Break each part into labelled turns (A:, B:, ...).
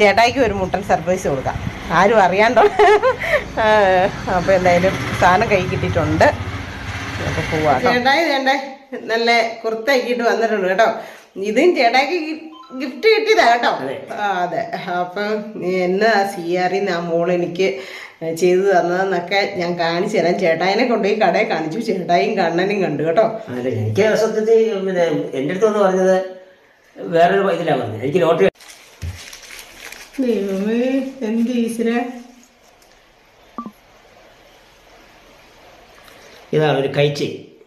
A: ചേട്ടായിക്ക് ഒരു മുട്ടൻ സർപ്രൈസ് കൊടുക്കാം ആരും അറിയാണ്ടോ അപ്പോൾ എന്തായാലും സാധനം കൈ കിട്ടിയിട്ടുണ്ട് അപ്പോൾ പോവാം ചേട്ടായി വേണ്ടേ നല്ല കുർത്താക്കിയിട്ട് വന്നിട്ടുണ്ട് കേട്ടോ ഇതും ചേട്ടായിക്ക് ഗിഫ്റ്റ് കിട്ടിയതാ കേട്ടോ ആ, അതെ അപ്പം എന്നാ സി ആറിന്ന് ആ മോൾ എനിക്ക് ചെയ്തു തന്നതെന്നൊക്കെ ഞാൻ കാണിച്ചു തരാം ചേട്ടായിനെ കൊണ്ടുപോയി കടയിൽ കാണിച്ചു ചേട്ടായും കണ്ണനും കണ്ടു കേട്ടോ
B: അല്ല എനിക്ക് സത്യത്തിൽ പിന്നെ എൻ്റെ അടുത്ത് വന്ന് പറഞ്ഞത് വേറൊരു ഇതിലാണ് പറഞ്ഞത് എനിക്ക് ലോട്ടറി
A: ദൈവമേ എന്ത് ഈശ്വര
B: ഇതാണ് ഒരു കൈച്ചി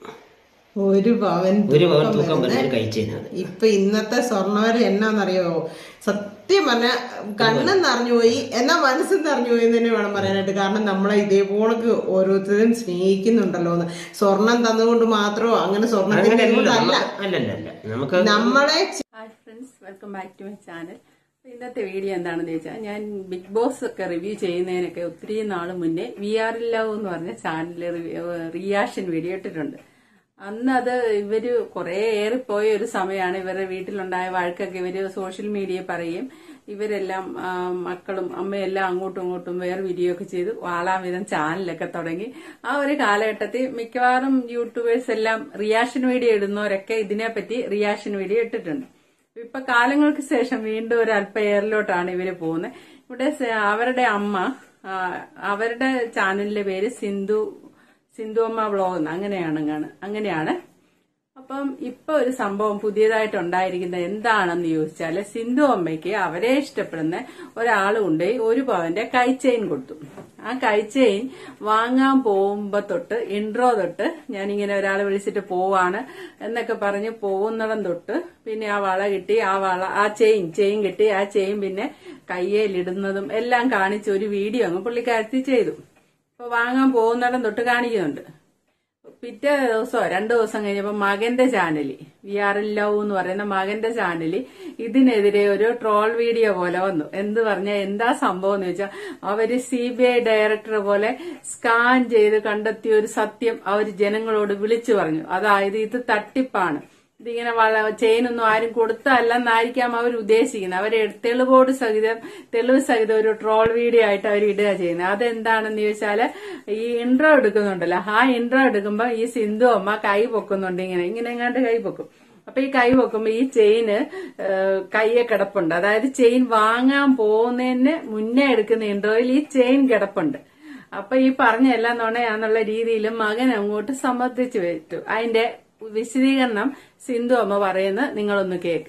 A: ഒരു പവൻ
B: ഒരു പവൻ തൂക്കം വരുന്ന ഒരു കൈച്ചെയിനാണ്
A: ഇപ്പൊ ഇന്നത്തെ സ്വർണ്ണവര എന്നാന്നറിയോ സത്യം പറഞ്ഞ കണ്ണും നിറഞ്ഞു പോയി എന്നാ മനസ്സും നിറഞ്ഞു പോയി എന്ന് തന്നെ വേണം പറയാനായിട്ട് കാരണം നമ്മളെ ഇതേപോണക്ക് ഓരോരുത്തരും സ്നേഹിക്കുന്നുണ്ടല്ലോ എന്ന് സ്വർണം തന്നുകൊണ്ട് മാത്രമോ അങ്ങനെ സ്വർണത്തിന്റെ കൊണ്ടല്ല
B: അല്ലല്ല അല്ല നമുക്ക്
A: നമ്മളെ
C: hi friends welcome back to my channel ഇന്നത്തെ വീഡിയോ എന്താണെന്ന് ചോദിച്ചാൽ ഞാൻ ബിഗ് ബോസ് ഒക്കെ റിവ്യൂ ചെയ്യുന്നതിനൊക്കെ ഒത്തിരി നാൾ മുന്നേ വി ആർ ലവ് എന്ന് പറഞ്ഞ ചാനലിൽ റിയാക്ഷൻ വീഡിയോ ഇട്ടിട്ടുണ്ട് അന്ന് അത് ഇവര് കുറെ ഏറിപ്പോയ ഒരു സമയമാണ് ഇവരുടെ വീട്ടിലുണ്ടായ വഴക്കൊക്കെ ഇവര് സോഷ്യൽ മീഡിയ പറയും ഇവരെല്ലാം ആ, മക്കളും അമ്മയെല്ലാം അങ്ങോട്ടും ഇങ്ങോട്ടും വേറെ വീഡിയോ ഒക്കെ ചെയ്ത് വാളാം വിധം ചാനലൊക്കെ തുടങ്ങി ആ ഒരു കാലഘട്ടത്തിൽ മിക്കവാറും യൂട്യൂബേഴ്സ് എല്ലാം റിയാക്ഷൻ വീഡിയോ ഇടുന്നവരൊക്കെ ഇതിനെപ്പറ്റി റിയാക്ഷൻ വീഡിയോ ഇട്ടിട്ടുണ്ട് ഇപ്പൊ കാലങ്ങൾക്ക് ശേഷം വീണ്ടും ഒരു അല്പ എയറിലോട്ടാണ് ഇവര് പോകുന്നത് ഇവിടെ സ- അവരുടെ അമ്മ ആ, അവരുടെ ചാനലിന്റെ പേര് സിന്ധു സിന്ധു അമ്മ വ്ളോഗ് എന്ന് അങ്ങനെയാണ് അങ്ങാണ് അങ്ങനെയാണ് അപ്പം ഇപ്പൊ ഒരു സംഭവം പുതിയതായിട്ട് ഉണ്ടായിരിക്കുന്നത് എന്താണെന്ന് ചോദിച്ചാല് സിന്ധു അമ്മയ്ക്ക് അവരെ ഇഷ്ടപ്പെടുന്ന ഒരാൾ കൊണ്ടുപോയി ഒരു പവന്റെ കൈച്ചെയിൻ കൊടുത്തു ആ കൈച്ചെയിൻ വാങ്ങാൻ പോകുമ്പോ തൊട്ട് ഇൻട്രോ തൊട്ട് ഞാനിങ്ങനെ ഒരാളെ വിളിച്ചിട്ട് പോവാണ് എന്നൊക്കെ പറഞ്ഞ് പോകുന്നിടം തൊട്ട് പിന്നെ ആ വള കിട്ടി ആ വള ആ ചെയിൻ ചെയിൻ കിട്ടി ആ ചെയിൻ പിന്നെ കയ്യേലിടുന്നതും എല്ലാം കാണിച്ച് ഒരു വീഡിയോ അങ്ങ് പുള്ളിക്കാരത്തി ചെയ്തു ഇപ്പൊ വാങ്ങാൻ പോകുന്നിടം തൊട്ട് കാണിക്കുന്നുണ്ട് പിറ്റേ ദിവസമോ രണ്ടു ദിവസം കഴിഞ്ഞപ്പോ മകന്റെ channel V R L love എന്ന് പറയുന്ന മകന്റെ ചാനല് ഇതിനെതിരെ ഒരു ട്രോൾ വീഡിയോ പോലെ വന്നു എന്ത് പറഞ്ഞ എന്താ സംഭവം എന്ന് വെച്ചാൽ അവര് സി ബി ഐ ഡയറക്ടർ പോലെ സ്കാൻ ചെയ്ത് കണ്ടെത്തിയ ഒരു സത്യം അവർ ജനങ്ങളോട് വിളിച്ചു പറഞ്ഞു അതായത് ഇത് തട്ടിപ്പാണ് ഇതിങ്ങനെ വള ചെയിനൊന്നും ആരും കൊടുത്തല്ലെന്നായിരിക്കാം അവർ ഉദ്ദേശിക്കുന്നത് അവർ തെളിവോട് സഹിതം തെളിവ് സഹിതം ഒരു ട്രോൾ വീഡിയോ ആയിട്ട് അവർ ഇടുക ചെയ്യുന്നത് അതെന്താണെന്ന് ചോദിച്ചാല് ഈ ഇൻട്രോ എടുക്കുന്നുണ്ടല്ലോ ആ ഇൻട്രോ എടുക്കുമ്പോ ഈ സിന്ധു അമ്മ കൈ പൊക്കുന്നുണ്ട് ഇങ്ങനെ ഇങ്ങനെ എങ്ങാണ്ട് കൈ പൊക്കും അപ്പൊ ഈ കൈ വെക്കുമ്പോ ഈ ചെയിന് കയ്യെ കിടപ്പുണ്ട് അതായത് ചെയിൻ വാങ്ങാൻ പോകുന്നതിന് മുന്നേ എടുക്കുന്ന ഇൻട്രോയിൽ ഈ ചെയിൻ കിടപ്പുണ്ട് അപ്പൊ ഈ പറഞ്ഞ എല്ലാം നുണയാന്നുള്ള രീതിയിൽ മകൻ അങ്ങോട്ട് സമ്മതിച്ചു വെച്ചു അതിന്റെ വിശദീകരണം സിന്ധു അമ്മ പറയുന്നത് നിങ്ങളൊന്ന് കേക്ക്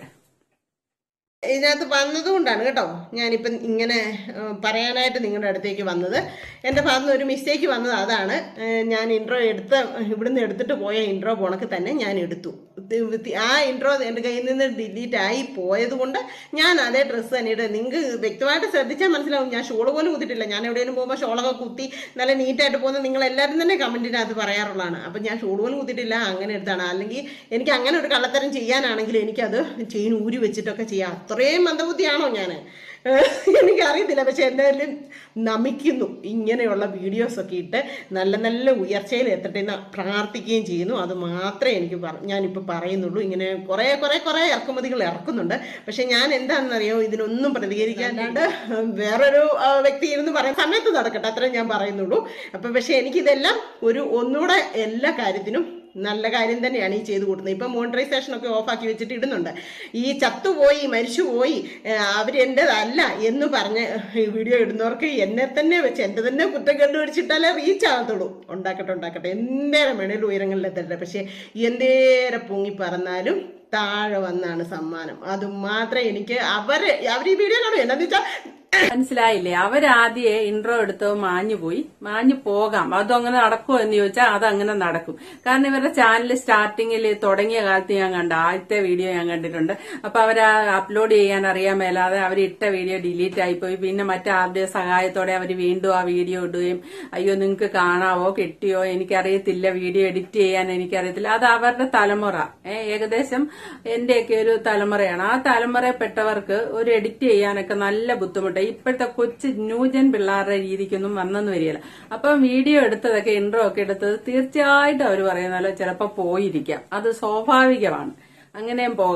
A: ഇതിനകത്ത് വന്നതുകൊണ്ടാണ് കേട്ടോ ഞാനിപ്പം ഇങ്ങനെ ഏഹ്, പറയാനായിട്ട് നിങ്ങളുടെ അടുത്തേക്ക് വന്നത് എൻ്റെ ഭാഗത്ത് നിന്ന് ഒരു മിസ്റ്റേക്ക് വന്നത് അതാണ് ഏഹ്, ഞാൻ ഇൻട്രോ എടുത്ത് ഇവിടുന്ന് എടുത്തിട്ട് പോയ ഇൻട്രോ പോണക്ക് തന്നെ ഞാൻ എടുത്തു ഇത് ഇത് ആ ഇൻട്രോ എൻ്റെ കയ്യിൽ നിന്ന് ഡിലീറ്റ് ആയി പോയത് കൊണ്ട് ഞാൻ അതേ ഡ്രസ്സ് തന്നെ ഇട്ട് നിങ്ങൾക്ക് വ്യക്തമായിട്ട് ശ്രദ്ധിച്ചാൽ മനസ്സിലാവും ഞാൻ ഷോൾ പോലും കുത്തിയിട്ടില്ല ഞാൻ എവിടെയെങ്കിലും പോകുമ്പോൾ ഷോളൊക്കെ കുത്തി നല്ല നീറ്റായിട്ട് പോകുന്നത് നിങ്ങൾ എല്ലാവരും തന്നെ കമൻറ്റിനകത്ത് പറയാറുള്ളതാണ് അപ്പം ഞാൻ ഷോൾ പോലും കുത്തിയിട്ടില്ല അങ്ങനെ എടുത്താണ് അല്ലെങ്കിൽ എനിക്ക് അങ്ങനെ ഒരു കള്ളത്തരം ചെയ്യാനാണെങ്കിൽ എനിക്കത് ചെയിൻ ഊരി വെച്ചിട്ടൊക്കെ ചെയ്യാം അത്രയും മന്ദബുദ്ധിയാണോ ഞാൻ എനിക്കറിയത്തില്ല പക്ഷെ എന്തായാലും നമിക്കുന്നു ഇങ്ങനെയുള്ള വീഡിയോസൊക്കെ ഇട്ട് നല്ല നല്ല ഉയർച്ചയിൽ എത്തട്ടെ എന്ന് പ്രാർത്ഥിക്കുകയും ചെയ്യുന്നു അത് മാത്രമേ എനിക്ക് പറ ഞാനിപ്പോൾ പറയുന്നുള്ളൂ ഇങ്ങനെ കുറേ കുറേ കുറേ ഇറക്കുമതികൾ ഇറക്കുന്നുണ്ട് പക്ഷെ ഞാൻ എന്താണെന്നറിയോ ഇതിനൊന്നും പ്രതികരിക്കാണ്ട് വേറൊരു ആ, വ്യക്തി ഇരുന്ന് പറയുന്ന സമയത്ത് നടക്കട്ടെ അത്രേ ഞാൻ പറയുന്നുള്ളൂ അപ്പം പക്ഷെ എനിക്കിതെല്ലാം ഒരു ഒന്നുകൂടെ എല്ലാ കാര്യത്തിനും നല്ല കാര്യം തന്നെയാണ് ഈ ചെയ്തു കൂട്ടുന്നത് ഇപ്പം മോണിറ്ററൈസേഷൻ ഒക്കെ ഓഫാക്കി വെച്ചിട്ട് ഇടുന്നുണ്ട് ഈ ചത്തുപോയി മരിച്ചുപോയി ഏഹ് അവരെൻ്റെതല്ല എന്ന് പറഞ്ഞ് ഈ വീഡിയോ ഇടുന്നവർക്ക് എന്നെ തന്നെ വെച്ച് എൻ്റെ തന്നെ കുറ്റം കണ്ടുപിടിച്ചിട്ടാലേ റീച്ച് ആകത്തുള്ളൂ ഉണ്ടാക്കട്ടെ ഉണ്ടാക്കട്ടെ എന്തേരം വേണേലും ഉയരങ്ങളിലെത്തട്ടെ പക്ഷേ എന്തേരം പൊങ്ങി പറന്നാലും താഴെ വന്നാണ് സമ്മാനം അത് മാത്രമേ എനിക്ക് അവര് അവർ ഈ വീഡിയോ കാണും എന്താന്ന് വെച്ചാൽ
C: മനസ്സിലായില്ലേ അവരാദ്യേ ഇൻട്രോ എടുത്ത് മാഞ്ഞു പോയി മാഞ്ഞു പോകാം അതങ്ങനെ നടക്കുമോ എന്ന് ചോദിച്ചാൽ അതങ്ങനെ നടക്കും കാരണം ഇവരുടെ ചാനൽ സ്റ്റാർട്ടിങ്ങിൽ തുടങ്ങിയ കാലത്ത് ഞാൻ കണ്ട ആദ്യത്തെ വീഡിയോ ഞാൻ കണ്ടിട്ടുണ്ട് അപ്പൊ അവർ അപ്ലോഡ് ചെയ്യാൻ അറിയാൻ മേലാതെ അവർ ഇട്ട വീഡിയോ ഡിലീറ്റ് ആയിപ്പോയി പിന്നെ മറ്റാരുടെ സഹായത്തോടെ അവർ വീണ്ടും ആ വീഡിയോ ഇടുകയും അയ്യോ നിങ്ങൾക്ക് കാണാവോ കിട്ടിയോ എനിക്കറിയത്തില്ല വീഡിയോ എഡിറ്റ് ചെയ്യാൻ എനിക്കറിയത്തില്ല അത് അവരുടെ തലമുറ ഏ, ഏകദേശം എന്റെയൊക്കെ ഒരു തലമുറയാണ് ആ തലമുറയിൽപ്പെട്ടവർക്ക് ഒരു എഡിറ്റ് ചെയ്യാനൊക്കെ നല്ല ബുദ്ധിമുട്ട് ഇപ്പോഴത്തെ കൊച്ചു ന്യൂജൻ പിള്ളേരുടെ രീതിക്കൊന്നും വന്നെന്ന് വരികയില്ല അപ്പം വീഡിയോ എടുത്തതൊക്കെ ഇൻട്രോ ഒക്കെ എടുത്തത് തീർച്ചയായിട്ടും അവർ പറയുന്ന പോലെ ചിലപ്പോൾ പോയിരിക്കാം അത് സ്വാഭാവികമാണ് അങ്ങനെയും പോകാം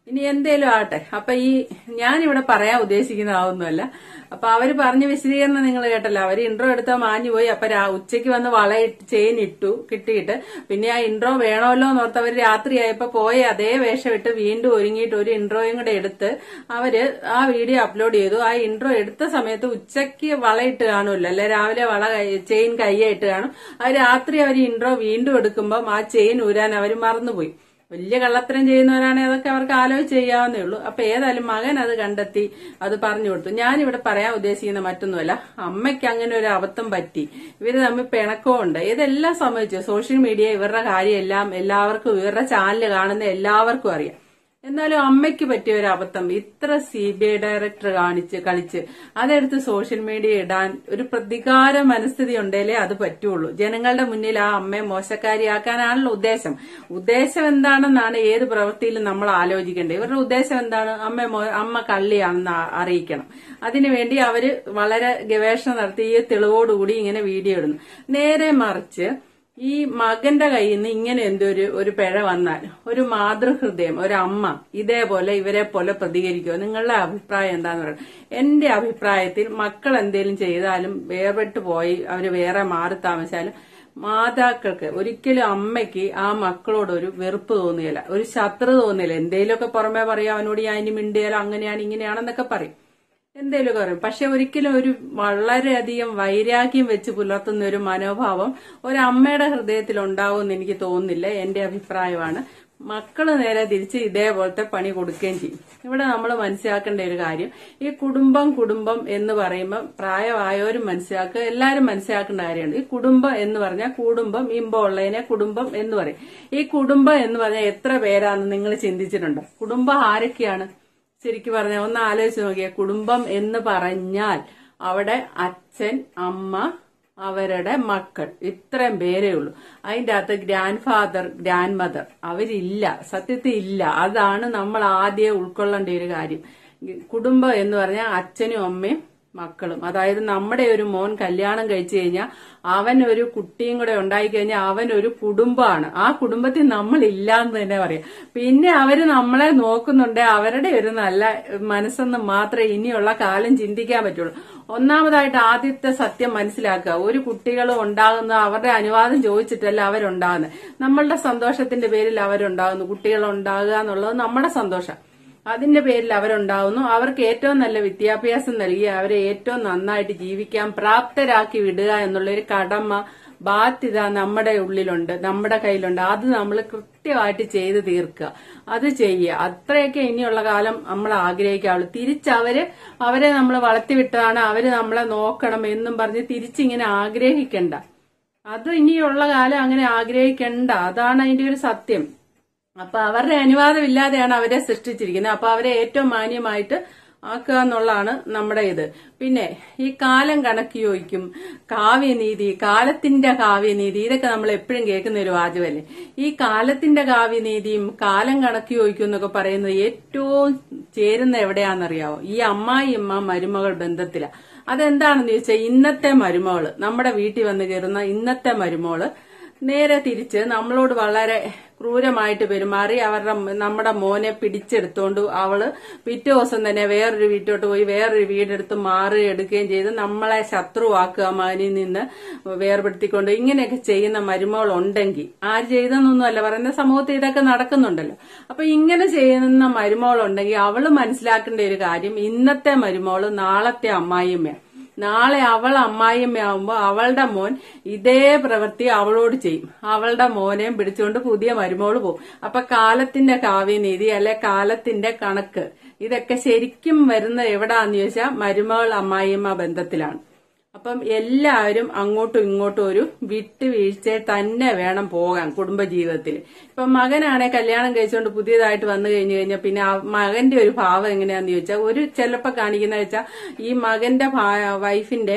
C: ഇനി എന്തേലും ആകട്ടെ അപ്പൊ ഈ ഞാനിവിടെ പറയാൻ ഉദ്ദേശിക്കുന്നതാവുന്നല്ല അപ്പൊ അവര് പറഞ്ഞ വിശദീകരണം നിങ്ങൾ കേട്ടല്ലോ അവര് ഇൻട്രോ എടുത്താ മാഞ്ഞു പോയി അപ്പൊ രാ- ഉച്ചയ്ക്ക് വന്ന് വളയിട്ട് ചെയിൻ ഇട്ടു കിട്ടിയിട്ട് പിന്നെ ആ ഇൻട്രോ വേണമല്ലോ എന്ന് ഓർത്ത് അവര് രാത്രിയായപ്പോ പോയ അതേ വേഷം ഇട്ട് വീണ്ടും ഒരുങ്ങിയിട്ട് ഒരു ഇൻട്രോയും കൂടെ എടുത്ത് അവര് ആ വീഡിയോ അപ്ലോഡ് ചെയ്തു ആ ഇൻട്രോ എടുത്ത സമയത്ത് ഉച്ചയ്ക്ക് വളയിട്ട് കാണുമല്ലോ അല്ലെ രാവിലെ വള കൈ- ചെയിൻ കയ്യായിട്ട് കാണും അത് രാത്രി അവർ ഇൻട്രോ വീണ്ടും എടുക്കുമ്പോൾ ആ ചെയിൻ ഊരാൻ അവർ മറന്നുപോയി വലിയ കള്ളത്തരം ചെയ്യുന്നവരാണെങ്കിൽ അതൊക്കെ അവർക്ക് ആലോചിച്ച് ചെയ്യാവുന്നേ ഉള്ളൂ അപ്പൊ ഏതായാലും മകൻ അത് കണ്ടെത്തി അത് പറഞ്ഞു കൊടുത്തു ഞാനിവിടെ പറയാൻ ഉദ്ദേശിക്കുന്ന മറ്റൊന്നുമല്ല അമ്മയ്ക്ക് അങ്ങനെ ഒരു അബദ്ധം പറ്റി ഇവര് തമ്മിൽ പിണക്കവും ഉണ്ട് ഇതെല്ലാം സംഭവിച്ചു സോഷ്യൽ മീഡിയ ഇവരുടെ കാര്യം എല്ലാം എല്ലാവർക്കും ഇവരുടെ ചാനൽ കാണുന്ന എല്ലാവർക്കും അറിയാം എന്നാലും അമ്മയ്ക്ക് പറ്റിയ ഒരു അബദ്ധം ഇത്ര സി ബി ഐ ഡയറക്ടർ കാണിച്ച് കളിച്ച് അതെടുത്ത് സോഷ്യൽ മീഡിയ ഇടാൻ ഒരു പ്രതികാര മനസ്ഥിതി ഉണ്ടെങ്കിലേ അത് പറ്റുള്ളൂ ജനങ്ങളുടെ മുന്നിൽ ആ അമ്മയെ മോശക്കാരിയാക്കാനാണല്ലോ ഉദ്ദേശം ഉദ്ദേശം എന്താണെന്നാണ് ഏത് പ്രവൃത്തിയിലും നമ്മൾ ആലോചിക്കേണ്ടത് ഇവരുടെ ഉദ്ദേശം എന്താണ് അമ്മ മോ- അമ്മ കള്ളിയാണെന്ന് ആ- അറിയിക്കണം അതിനുവേണ്ടി അവര് വളരെ ഗവേഷണം നടത്തി ഈ തെളിവോടുകൂടി ഇങ്ങനെ വീഡിയോ ഇടുന്നു നേരെ മറിച്ച് ഈ മകന്റെ കയ്യിൽ നിന്ന് ഇങ്ങനെ എന്തൊരു ഒരു പിഴ വന്നാൽ ഒരു മാതൃഹൃദയം ഒരു അമ്മ ഇതേപോലെ ഇവരെ പോലെ പ്രതികരിക്കുമോ നിങ്ങളുടെ അഭിപ്രായം എന്താന്ന് പറയുന്നത് എന്റെ അഭിപ്രായത്തിൽ മക്കൾ എന്തെങ്കിലും ചെയ്താലും വേർപെട്ട് പോയി അവര് വേറെ മാറി താമസിച്ചാലും മാതാക്കൾക്ക് ഒരിക്കലും അമ്മയ്ക്ക് ആ മക്കളോട് ഒരു വെറുപ്പ് തോന്നുകയില്ല ഒരു ശത്രു തോന്നുകയില്ല എന്തേലുമൊക്കെ പുറമെ പറയാം അവനോട് ഞാൻ ഇനി മിണ്ടിയാലോ അങ്ങനെയാണ് ഇങ്ങനെയാണെന്നൊക്കെ പറയും എന്തേലുമൊക്കെ പറയും പക്ഷെ ഒരിക്കലും ഒരു വളരെയധികം വൈരാഗ്യം വെച്ച് പുലർത്തുന്ന ഒരു മനോഭാവം ഒരമ്മയുടെ ഹൃദയത്തിൽ ഉണ്ടാവുമെന്ന് എനിക്ക് തോന്നുന്നില്ല എന്റെ അഭിപ്രായമാണ് മക്കള് നേരെ തിരിച്ച് ഇതേപോലത്തെ പണി കൊടുക്കുകയും ചെയ്യും ഇവിടെ നമ്മൾ മനസ്സിലാക്കേണ്ട ഒരു കാര്യം ഈ കുടുംബം കുടുംബം എന്ന് പറയുമ്പോൾ പ്രായമായവരും മനസ്സിലാക്കുക എല്ലാവരും മനസ്സിലാക്കേണ്ട കാര്യമാണ് ഈ കുടുംബം എന്ന് പറഞ്ഞാൽ കുടുംബം ഇമ്പം ഉള്ളതിനെ കുടുംബം എന്ന് പറയും ഈ കുടുംബം എന്ന് പറഞ്ഞാൽ എത്ര പേരാണെന്ന് നിങ്ങൾ ചിന്തിച്ചിട്ടുണ്ടോ കുടുംബം ആരൊക്കെയാണ് ശരിക്കും പറഞ്ഞാൽ ഒന്ന് ആലോചിച്ച് നോക്കിയേ കുടുംബം എന്ന് പറഞ്ഞാൽ അവിടെ അച്ഛൻ അമ്മ അവരുടെ മക്കൾ ഇത്രയും പേരേ ഉള്ളൂ അതിന്റെ അകത്ത് ഗ്രാൻഡ് ഫാദർ ഗ്രാൻഡ് മദർ അവരില്ല സത്യത്തിൽ ഇല്ല അതാണ് നമ്മൾ ആദ്യം ഉൾക്കൊള്ളേണ്ട ഒരു കാര്യം കുടുംബം എന്ന് പറഞ്ഞാൽ അച്ഛനും അമ്മയും മക്കളും അതായത് നമ്മുടെ ഒരു മോൻ കല്യാണം കഴിച്ചു കഴിഞ്ഞാൽ അവൻ ഒരു കുട്ടിയും കൂടെ ഉണ്ടായി കഴിഞ്ഞാൽ അവൻ ഒരു കുടുംബമാണ് ആ കുടുംബത്തിൽ നമ്മൾ ഇല്ലാന്ന് തന്നെ പറയാം പിന്നെ അവര് നമ്മളെ നോക്കുന്നുണ്ട് അവരുടെ ഒരു നല്ല മനസ്സെന്ന് മാത്രമേ ഇനിയുള്ള കാലം ചിന്തിക്കാൻ പറ്റുള്ളൂ ഒന്നാമതായിട്ട് ആദ്യത്തെ സത്യം മനസ്സിലാക്കുക ഒരു കുട്ടികളും ഉണ്ടാകുന്ന അവരുടെ അനുവാദം ചോദിച്ചിട്ടല്ല അവരുണ്ടാകുന്നത് നമ്മളുടെ സന്തോഷത്തിന്റെ പേരിൽ അവരുണ്ടാകുന്നു കുട്ടികൾ ഉണ്ടാകുക എന്നുള്ളത് നമ്മുടെ സന്തോഷം അതിന്റെ പേരിൽ അവരുണ്ടാവുന്നു അവർക്ക് ഏറ്റവും നല്ല വിദ്യാഭ്യാസം നൽകി അവരെ ഏറ്റവും നന്നായിട്ട് ജീവിക്കാൻ പ്രാപ്തരാക്കി വിടുക എന്നുള്ളൊരു കടമ ബാധ്യത നമ്മുടെ ഉള്ളിലുണ്ട് നമ്മുടെ കയ്യിലുണ്ട് അത് നമ്മൾ കൃത്യമായിട്ട് ചെയ്ത് തീർക്കുക അത് ചെയ്യുക അത്രയൊക്കെ ഇനിയുള്ള കാലം നമ്മൾ ആഗ്രഹിക്കാവുള്ളൂ തിരിച്ചവര് അവരെ നമ്മൾ വളർത്തിവിട്ടതാണ് അവര് നമ്മളെ നോക്കണം എന്നും പറഞ്ഞ് തിരിച്ചിങ്ങനെ ആഗ്രഹിക്കണ്ട അത് ഇനിയുള്ള കാലം അങ്ങനെ ആഗ്രഹിക്കണ്ട അതാണ് അതിന്റെ ഒരു സത്യം അപ്പൊ അവരുടെ അനുവാദം ഇല്ലാതെയാണ് അവരെ സൃഷ്ടിച്ചിരിക്കുന്നത് അപ്പൊ അവരെ ഏറ്റവും മാന്യമായിട്ട് ആക്കുക എന്നുള്ളതാണ് നമ്മുടെ ഇത് പിന്നെ ഈ കാലം കണക്ക് ചോദിക്കും കാവ്യനീതി കാലത്തിന്റെ കാവ്യനീതി ഇതൊക്കെ നമ്മൾ എപ്പോഴും കേൾക്കുന്ന ഒരു വാചകമല്ലേ ഈ കാലത്തിന്റെ കാവ്യനീതിയും കാലം കണക്ക് ചോദിക്കും എന്നൊക്കെ പറയുന്നത് ഏറ്റവും ചേരുന്ന എവിടെയാണെന്നറിയാവോ ഈ അമ്മായി അമ്മ മരുമകൾ ബന്ധത്തിലാ അതെന്താണെന്ന് ചോദിച്ചാൽ ഇന്നത്തെ മരുമകള് നമ്മുടെ വീട്ടിൽ വന്ന് കയറുന്ന ഇന്നത്തെ മരുമകള് നേരെ തിരിച്ച് നമ്മളോട് വളരെ ക്രൂരമായിട്ട് പെരുമാറി അവരുടെ നമ്മുടെ മോനെ പിടിച്ചെടുത്തോണ്ട് അവള് പിറ്റേ ദിവസം തന്നെ വേറൊരു വീട്ടിലോട്ട് പോയി വേറൊരു വീടെടുത്ത് മാറി എടുക്കുകയും ചെയ്ത് നമ്മളെ ശത്രുവാക്കുക മകനിൽ നിന്ന് വേർപെടുത്തിക്കൊണ്ട് ഇങ്ങനെയൊക്കെ ചെയ്യുന്ന മരുമകൾ ഉണ്ടെങ്കിൽ ആര് ചെയ്തെന്നൊന്നും അല്ല പറയുന്ന സമൂഹത്തിൽ ഇതൊക്കെ നടക്കുന്നുണ്ടല്ലോ അപ്പൊ ഇങ്ങനെ ചെയ്യുന്ന മരുമകൾ ഉണ്ടെങ്കിൽ അവള് മനസ്സിലാക്കേണ്ട ഒരു കാര്യം ഇന്നത്തെ മരുമകള് നാളത്തെ അമ്മായിയമ്മയാണ് നാളെ അവൾ അമ്മായിയമ്മയാവുമ്പോ അവളുടെ മോൻ ഇതേ പ്രവൃത്തി അവളോട് ചെയ്യും അവളുടെ മോനെയും പിടിച്ചുകൊണ്ട് പുതിയ മരുമോള് പോകും അപ്പൊ കാലത്തിന്റെ കാവ്യനീതി അല്ലെ കാലത്തിന്റെ കണക്ക് ഇതൊക്കെ ശരിക്കും വരുന്ന എവിടാന്ന് ചോദിച്ചാൽ മരുമകൾ അമ്മായിയമ്മ ബന്ധത്തിലാണ് അപ്പം എല്ലാവരും അങ്ങോട്ടും ഇങ്ങോട്ടും ഒരു വിട്ടുവീഴ്ച തന്നെ വേണം പോകാൻ കുടുംബജീവിതത്തിൽ ഇപ്പൊ മകനാണെ കല്യാണം കഴിച്ചുകൊണ്ട് പുതിയതായിട്ട് വന്നു കഴിഞ്ഞു കഴിഞ്ഞാൽ പിന്നെ ആ മകന്റെ ഒരു ഭാവം എങ്ങനെയാന്ന് ചോദിച്ചാൽ ഒരു ചിലപ്പോ കാണിക്കുന്ന വെച്ചാൽ ഈ മകന്റെ ഭാ- വൈഫിന്റെ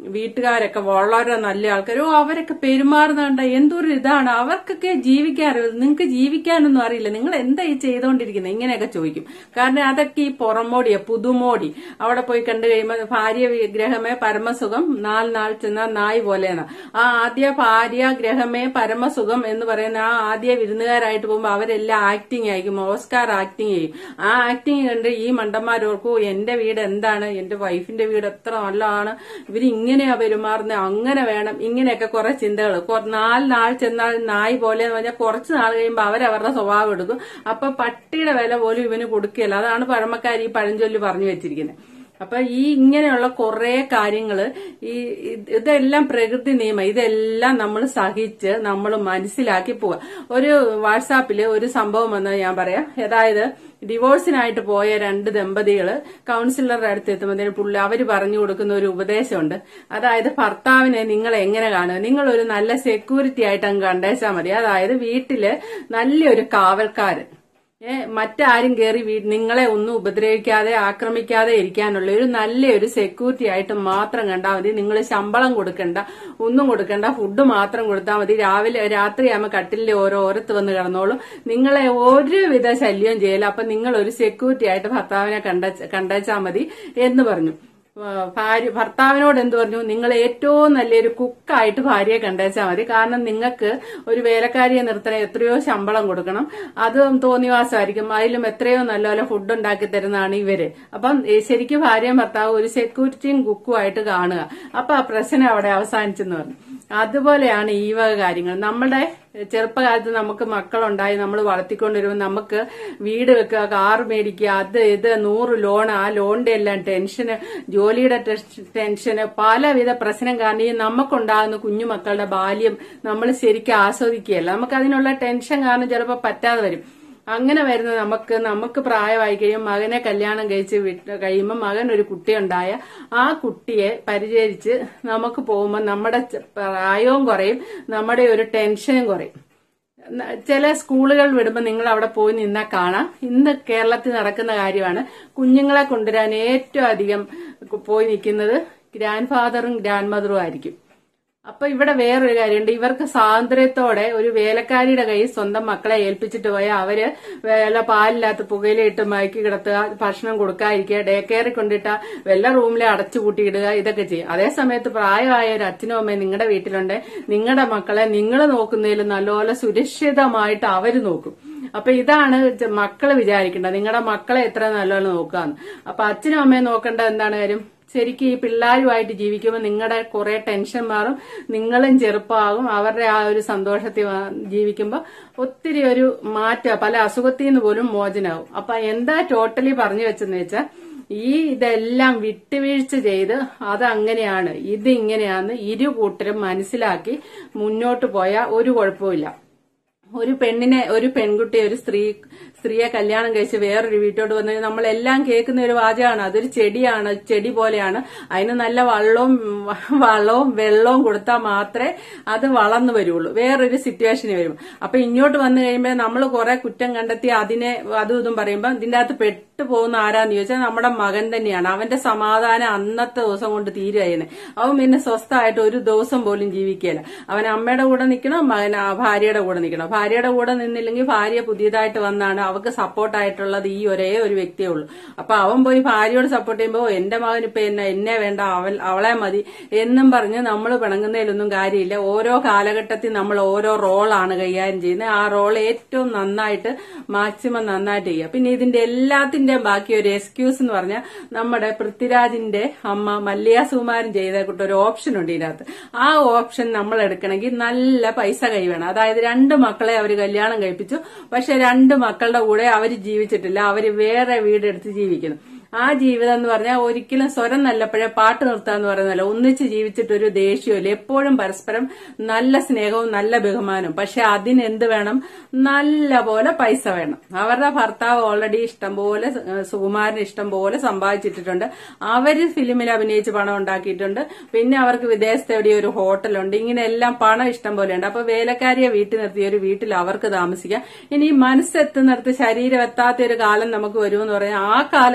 C: വീട്ടുകാരൊക്കെ വളരെ നല്ല ആൾക്കാർ ഓ അവരൊക്കെ പെരുമാറുന്ന കണ്ട എന്തൊരു ഇതാണ് അവർക്കൊക്കെ ജീവിക്കാൻ അറിയില്ല നിങ്ങൾക്ക് ജീവിക്കാനൊന്നും അറിയില്ല നിങ്ങൾ എന്താ ഈ ചെയ്തുകൊണ്ടിരിക്കുന്നത് ഇങ്ങനെയൊക്കെ ചോദിക്കും കാരണം അതൊക്കെ ഈ പുറമോടിയാ പുതുമോടി അവിടെ പോയി കണ്ടു കഴിയുമ്പോൾ ഭാര്യ വിഗ്രഹമേ പരമസുഖം നാല് നാൾ ചെന്ന നായ് പോലെയാണ് ആ ആദ്യ ഭാര്യ ഗ്രഹമേ പരമസുഖം എന്ന് പറയുന്ന ആ ആദ്യ വിരുന്നുകാരായിട്ട് പോകുമ്പോൾ അവരെല്ലാം ആക്ടിങ് ആയിരിക്കും ഓസ്കാർ ആക്ടിങ് ചെയ്യും ആ ആക്ടിങ് കണ്ട് ഈ മണ്ടന്മാരോർക്കും എന്റെ വീട് എന്താണ് എന്റെ വൈഫിന്റെ വീട് എത്ര നല്ലതാണ് ഇവര് ഇങ്ങനെയാ പെരുമാറുന്നത് അങ്ങനെ വേണം ഇങ്ങനെയൊക്കെ കുറെ ചിന്തകൾ നാല് നാൾ ചെന്നാൽ നായ് പോലെ എന്ന് പറഞ്ഞാൽ കുറച്ച് നാൾ കഴിയുമ്പോൾ അവരവരുടെ സ്വഭാവം എടുക്കും അപ്പൊ പട്ടിയുടെ വില പോലും ഇവന് കൊടുക്കുകയില്ല അതാണ് പഴമക്കാർ ഈ പഴഞ്ചൊല്ലി പറഞ്ഞു വെച്ചിരിക്കുന്നത് അപ്പൊ ഈ ഇങ്ങനെയുള്ള കുറെ കാര്യങ്ങള് ഈ ഇത് ഇതെല്ലാം പ്രകൃതി നിയമം ഇതെല്ലാം നമ്മൾ സഹിച്ച് നമ്മൾ മനസ്സിലാക്കി പോവുക ഒരു വാട്സാപ്പില് ഒരു സംഭവം വന്നത് ഞാൻ പറയാം അതായത് ഡിവോഴ്സിനായിട്ട് പോയ രണ്ട് ദമ്പതികള് കൗൺസിലറുടെ അടുത്ത് എത്തുമ്പോൾ പുള്ളി അവര് പറഞ്ഞു കൊടുക്കുന്ന ഒരു ഉപദേശമുണ്ട് അതായത് ഭർത്താവിനെ നിങ്ങൾ എങ്ങനെ കാണുക നിങ്ങൾ ഒരു നല്ല സെക്യൂരിറ്റി ആയിട്ട് അങ്ങ് കണ്ടേച്ചാൽ മതി അതായത് വീട്ടില് നല്ലൊരു കാവൽക്കാരൻ ഏ മറ്റാരും കയറി വീ നിങ്ങളെ ഒന്നും ഉപദ്രവിക്കാതെ ആക്രമിക്കാതെ ഇരിക്കാനുള്ള ഒരു നല്ലൊരു സെക്യൂരിറ്റി ആയിട്ട് മാത്രം കണ്ടാൽ മതി നിങ്ങൾ ശമ്പളം കൊടുക്കണ്ട ഒന്നും കൊടുക്കണ്ട ഫുഡ് മാത്രം കൊടുത്താൽ മതി രാവിലെ രാത്രിയാകുമ്പോൾ കട്ടിലിൽ ഓരോ ഓരത്ത് വന്ന് കിടന്നോളും നിങ്ങളെ ഒരുവിധ ശല്യവും ചെയ്യില്ല അപ്പൊ നിങ്ങൾ ഒരു സെക്യൂരിറ്റി ആയിട്ട് ഭർത്താവിനെ കണ്ട കണ്ടേച്ചാൽ മതി എന്ന് പറഞ്ഞു ആ, ഭാര്യ ഭർത്താവിനോട് എന്ത് പറഞ്ഞു നിങ്ങൾ ഏറ്റവും നല്ലൊരു കുക്കായിട്ട് ഭാര്യയെ കണ്ടേച്ചാൽ മതി കാരണം നിങ്ങൾക്ക് ഒരു വേലക്കാരിയെ നിർത്തണ എത്രയോ ശമ്പളം കൊടുക്കണം അതും തോന്നിവാസമായിരിക്കും അതിലും എത്രയോ നല്ലപോലെ ഫുഡ് ഉണ്ടാക്കി തരുന്നതാണ് ഇവര് അപ്പം ഏ, ശരിക്കും ഭാര്യയും ഭർത്താവും ഒരു സെക്യൂരിറ്റിയും കുക്കും ആയിട്ട് കാണുക അപ്പൊ ആ പ്രശ്നം അവിടെ അവസാനിച്ചെന്ന് പറഞ്ഞു അതുപോലെയാണ് ഈ വക കാര്യങ്ങൾ നമ്മുടെ ചെറുപ്പകാലത്ത് നമുക്ക് മക്കളുണ്ടായി നമ്മൾ വളർത്തിക്കൊണ്ടിരുമ്പോൾ നമുക്ക് വീട് വെക്കുക കാർ മേടിക്കുക അത് ഇത് നൂറ് ലോൺ ആ ലോണിന്റെ എല്ലാം ടെൻഷന് ജോലിയുടെ ടെൻഷ- ടെൻഷന് പലവിധ പ്രശ്നം കാരണം ഈ നമുക്കുണ്ടാകുന്ന കുഞ്ഞുമക്കളുടെ ബാല്യം നമ്മൾ ശരിക്കും ആസ്വദിക്കുകയല്ല നമുക്ക് അതിനുള്ള ടെൻഷൻ കാരണം ചിലപ്പോൾ പറ്റാതെ വരും അങ്ങനെ വരുന്ന നമുക്ക് നമുക്ക് പ്രായമായി കഴിയുമ്പോൾ മകനെ കല്യാണം കഴിച്ച് വിട്ട് കഴിയുമ്പോൾ മകൻ ഒരു കുട്ടിയുണ്ടായ ആ കുട്ടിയെ പരിചരിച്ച് നമുക്ക് പോകുമ്പോൾ നമ്മുടെ ച- പ്രായവും കുറയും നമ്മുടെ ഒരു ടെൻഷനും കുറയും ന- ചില സ്കൂളുകൾ വിടുമ്പോൾ നിങ്ങൾ അവിടെ പോയി നിന്നാൽ കാണാം ഇന്ന് കേരളത്തിൽ നടക്കുന്ന കാര്യമാണ് കുഞ്ഞുങ്ങളെ കൊണ്ടുവരാൻ ഏറ്റവും അധികം പോയി നിൽക്കുന്നത് ഗ്രാൻഡ് ഫാദറും ഗ്രാൻഡ് മദറും ആയിരിക്കും അപ്പൊ ഇവിടെ വേറൊരു കാര്യമുണ്ട് ഇവർക്ക് സ്വാതന്ത്ര്യത്തോടെ ഒരു വേലക്കാരിയുടെ കയ്യിൽ സ്വന്തം മക്കളെ ഏൽപ്പിച്ചിട്ട് പോയാൽ അവര് വല്ല പാലില്ലാത്ത പുകയിലിട്ട് മയക്കി കിടത്തുക ഭക്ഷണം കൊടുക്കാതിരിക്കുക ഡേ കെയറിൽ കൊണ്ടിട്ട വല്ല റൂമിലെ അടച്ചു കൂട്ടിയിടുക ഇതൊക്കെ ചെയ്യും അതേ സമയത്ത് പ്രായമായ ഒരു അച്ഛനും അമ്മയും നിങ്ങളുടെ വീട്ടിലുണ്ട് നിങ്ങളുടെ മക്കളെ നിങ്ങൾ നോക്കുന്നതിൽ നല്ലപോലെ സുരക്ഷിതമായിട്ട് അവര് നോക്കും അപ്പൊ ഇതാണ് ച- മക്കള് വിചാരിക്കേണ്ടത് നിങ്ങളുടെ മക്കളെ എത്ര നല്ലപോലെ നോക്കാന്ന് അപ്പൊ അച്ഛനും അമ്മയും നോക്കേണ്ടത് എന്താണ് കാര്യം ശരിക്കും ഈ പിള്ളേരുമായിട്ട് ജീവിക്കുമ്പോൾ നിങ്ങളുടെ കുറെ ടെൻഷൻ മാറും നിങ്ങളും ചെറുപ്പമാകും അവരുടെ ആ ഒരു സന്തോഷത്തിൽ വാ- ജീവിക്കുമ്പോൾ ഒത്തിരി ഒരു മാറ്റം പല അസുഖത്തിൽ നിന്ന് പോലും മോചനാവും അപ്പൊ എന്താ ടോട്ടലി പറഞ്ഞു വെച്ചെന്ന് വെച്ചാൽ ഈ ഇതെല്ലാം വിട്ടുവീഴ്ച ചെയ്ത് അതങ്ങനെയാണ് ഇത് ഇങ്ങനെയാന്ന് ഇരു കൂട്ടരും മനസ്സിലാക്കി മുന്നോട്ട് പോയാൽ ഒരു കുഴപ്പമില്ല ഒരു പെണ്ണിനെ ഒരു പെൺകുട്ടി ഒരു സ്ത്രീ സ്ത്രീയെ കല്യാണം കഴിച്ച് വേറൊരു വീട്ടോട്ട് വന്ന് നമ്മളെല്ലാം കേൾക്കുന്ന ഒരു വാചകമാണ് അതൊരു ചെടിയാണ് ചെടി പോലെയാണ് അതിന് നല്ല വള്ളവും വളവും വെള്ളവും കൊടുത്താൽ മാത്രമേ അത് വളർന്നു വരുള്ളൂ വേറൊരു സിറ്റുവേഷന് വരും അപ്പൊ ഇങ്ങോട്ട് വന്നു കഴിയുമ്പോൾ നമ്മൾ കുറെ കുറ്റം കണ്ടെത്തി അതിനെ അതും ഇതും പറയുമ്പോൾ ഇതിന്റെ അകത്ത് പെട്ടു പോകുന്ന ആരാന്ന് ചോദിച്ചാൽ നമ്മുടെ മകൻ തന്നെയാണ് അവന്റെ സമാധാനം അന്നത്തെ ദിവസം കൊണ്ട് തീരുകയാണ് അവൻ പിന്നെ സ്വസ്ഥമായിട്ട് ഒരു ദിവസം പോലും ജീവിക്കുകയില്ല അവൻ അമ്മയുടെ കൂടെ നിൽക്കണം മകൻ ആ ഭാര്യയുടെ കൂടെ നിൽക്കണം ഭാര്യയുടെ കൂടെ നിന്നില്ലെങ്കിൽ ഭാര്യ പുതിയതായിട്ട് വന്നാണ് അവർക്ക് സപ്പോർട്ടായിട്ടുള്ളത് ഈ ഒരേ ഒരു വ്യക്തിയേ ഉള്ളൂ അപ്പൊ അവൻ പോയി ഭാര്യയോട് സപ്പോർട്ട് ചെയ്യുമ്പോൾ എന്റെ മകൻ ഇപ്പൊ എന്നെ എന്നെ വേണ്ട അവൾ അവളെ മതി എന്നും പറഞ്ഞ് നമ്മൾ പിണങ്ങുന്നതിലൊന്നും കാര്യമില്ല ഓരോ കാലഘട്ടത്തിൽ നമ്മൾ ഓരോ റോളാണ് കൈകാര്യം ചെയ്യുന്നത് ആ റോൾ ഏറ്റവും നന്നായിട്ട് മാക്സിമം നന്നായിട്ട് ചെയ്യുക പിന്നെ ഇതിന്റെ എല്ലാത്തിന്റെയും ബാക്കി ഒരു എക്സ്ക്യൂസ് എന്ന് പറഞ്ഞാൽ നമ്മുടെ പൃഥ്വിരാജിന്റെ അമ്മ മല്ലിയ സുകുമാരൻ ചെയ്ത കൂട്ട് ഒരു ഓപ്ഷൻ ഉണ്ട് ഇതിനകത്ത് ആ ഓപ്ഷൻ നമ്മൾ എടുക്കണമെങ്കിൽ നല്ല പൈസ കൈ വേണം അതായത് രണ്ട് മക്കളെ അവർ കല്യാണം കഴിപ്പിച്ചു പക്ഷെ രണ്ട് മക്കളുടെ കൂടെ അവർ ജീവിച്ചിട്ടില്ല അവർ വേറെ വീടെടുത്ത് ജീവിക്കുന്നു ആ ജീവിതം എന്ന് പറഞ്ഞാൽ ഒരിക്കലും സ്വരം നല്ലപ്പോഴേ പാട്ട് നിർത്താന്ന് പറയുന്നതല്ല ഒന്നിച്ച് ജീവിച്ചിട്ട് ഒരു ദേഷ്യമില്ല എപ്പോഴും പരസ്പരം നല്ല സ്നേഹവും നല്ല ബഹുമാനവും പക്ഷെ അതിന് എന്ത് വേണം നല്ല പോലെ പൈസ വേണം അവരുടെ ഭർത്താവ് ഓൾറെഡി ഇഷ്ടംപോലെ ഏഹ്, സുകുമാരന് ഇഷ്ടംപോലെ സമ്പാദിച്ചിട്ടുണ്ട് അവര് ഫിലിമിൽ അഭിനയിച്ച് പണം ഉണ്ടാക്കിയിട്ടുണ്ട് പിന്നെ അവർക്ക് വിദേശത്ത് എവിടെയോ ഒരു ഹോട്ടലുണ്ട് ഇങ്ങനെ എല്ലാം പണം ഇഷ്ടം പോലെ ഉണ്ട് അപ്പൊ വേലക്കാരിയെ വീട്ടിൽ നിർത്തി ഒരു വീട്ടിൽ അവർക്ക് താമസിക്കാം ഇനി മനസ്സെത്തുന്നിടത്ത് ശരീരം എത്താത്ത ഒരു കാലം നമുക്ക് വരുമെന്ന് പറഞ്ഞാൽ ആ കാലഘട്ടത്തിലും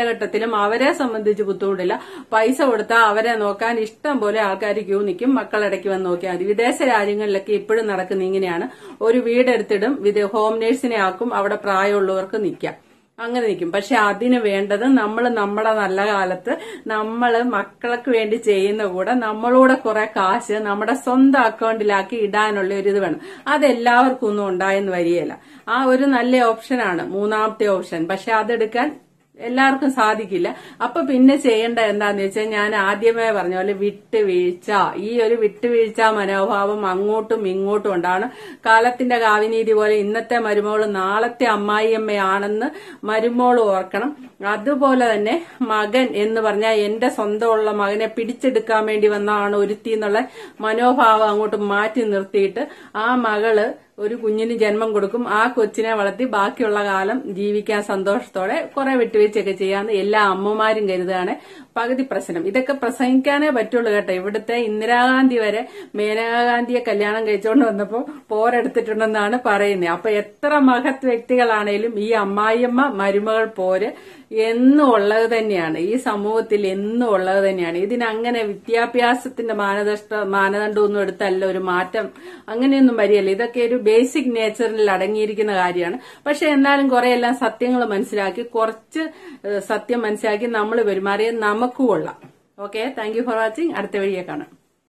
C: പോയാലും അവരെ സംബന്ധിച്ച് ബുദ്ധിമുട്ടില്ല പൈസ കൊടുത്താൽ അവരെ നോക്കാൻ ഇഷ്ടം പോലെ ആൾക്കാർ ക്യൂ നിൽക്കും മക്കളിടയ്ക്ക് വന്ന് നോക്കിയാൽ മതി വിദേശ രാജ്യങ്ങളിലൊക്കെ ഇപ്പോഴും നടക്കുന്ന ഇങ്ങനെയാണ് ഒരു വീടെടുത്തിടും വിദേ ഹോം നേഴ്സിനെ ആക്കും അവിടെ പ്രായമുള്ളവർക്ക് നിൽക്കാം അങ്ങനെ നിൽക്കും പക്ഷെ അതിന് വേണ്ടത് നമ്മൾ നമ്മുടെ നല്ല കാലത്ത് നമ്മൾ മക്കൾക്ക് വേണ്ടി ചെയ്യുന്ന കൂടെ നമ്മളൂടെ കുറെ കാശ് നമ്മുടെ സ്വന്തം അക്കൗണ്ടിലാക്കി ഇടാനുള്ള ഒരു ഇത് വേണം അതെല്ലാവർക്കും ഒന്നും ഉണ്ടായെന്ന് വരികയില്ല ആ ഒരു നല്ല ഓപ്ഷനാണ് മൂന്നാമത്തെ ഓപ്ഷൻ പക്ഷെ അതെടുക്കാൻ എല്ലാവർക്കും സാധിക്കില്ല അപ്പൊ പിന്നെ ചെയ്യേണ്ട എന്താന്ന് വെച്ചാൽ ഞാൻ ആദ്യമേ പറഞ്ഞ പോലെ വിട്ടുവീഴ്ച ഈ ഒരു വിട്ടുവീഴ്ച മനോഭാവം അങ്ങോട്ടും ഇങ്ങോട്ടും ഉണ്ടാണ് കാലത്തിന്റെ കാവിനീതി പോലെ ഇന്നത്തെ മരുമോള് നാളത്തെ അമ്മായിയമ്മയാണെന്ന് മരുമോൾ ഓർക്കണം അതുപോലെ തന്നെ മകൻ എന്ന് പറഞ്ഞാൽ എന്റെ സ്വന്തമുള്ള മകനെ പിടിച്ചെടുക്കാൻ വേണ്ടി വന്നതാണ് ഒരുത്തി എന്നുള്ള മനോഭാവം അങ്ങോട്ട് മാറ്റി നിർത്തിയിട്ട് ആ മകള് ഒരു കുഞ്ഞിന് ജന്മം കൊടുക്കും ആ കൊച്ചിനെ വളർത്തി ബാക്കിയുള്ള കാലം ജീവിക്കാൻ സന്തോഷത്തോടെ കുറെ വിട്ടുവീഴ്ചയൊക്കെ ചെയ്യാന്ന് എല്ലാ അമ്മമാരും കരുതുകയാണ് പകുതി പ്രശ്നം ഇതൊക്കെ പ്രസംഗിക്കാനേ പറ്റുള്ളൂ കേട്ടോ ഇവിടുത്തെ ഇന്ദിരാഗാന്ധി വരെ മേനകാഗാന്ധിയെ കല്യാണം കഴിച്ചുകൊണ്ട് വന്നപ്പോൾ പോരെടുത്തിട്ടുണ്ടെന്നാണ് പറയുന്നത് അപ്പൊ എത്ര മഹത് വ്യക്തികളാണേലും ഈ അമ്മായിയമ്മ മരുമകൾ പോര് എന്നും ഉള്ളത് തന്നെയാണ് ഈ സമൂഹത്തിൽ എന്നും ഉള്ളത് തന്നെയാണ് ഇതിനങ്ങനെ വിദ്യാഭ്യാസത്തിന്റെ മാനദണ്ഡ മാനദണ്ഡമൊന്നും എടുത്തല്ല ഒരു മാറ്റം അങ്ങനെയൊന്നും വരികയല്ല ഇതൊക്കെ ഒരു ബേസിക് നേച്ചറിൽ അടങ്ങിയിരിക്കുന്ന കാര്യമാണ് പക്ഷെ എന്നാലും കുറെയെല്ലാം സത്യങ്ങൾ മനസ്സിലാക്കി കുറച്ച് ഏഹ്, സത്യം മനസ്സിലാക്കി നമ്മൾ പെരുമാറിയ നമുക്ക് കൊള്ളാം okay thank you for watching അടുത്ത വഴിയെ കാണാം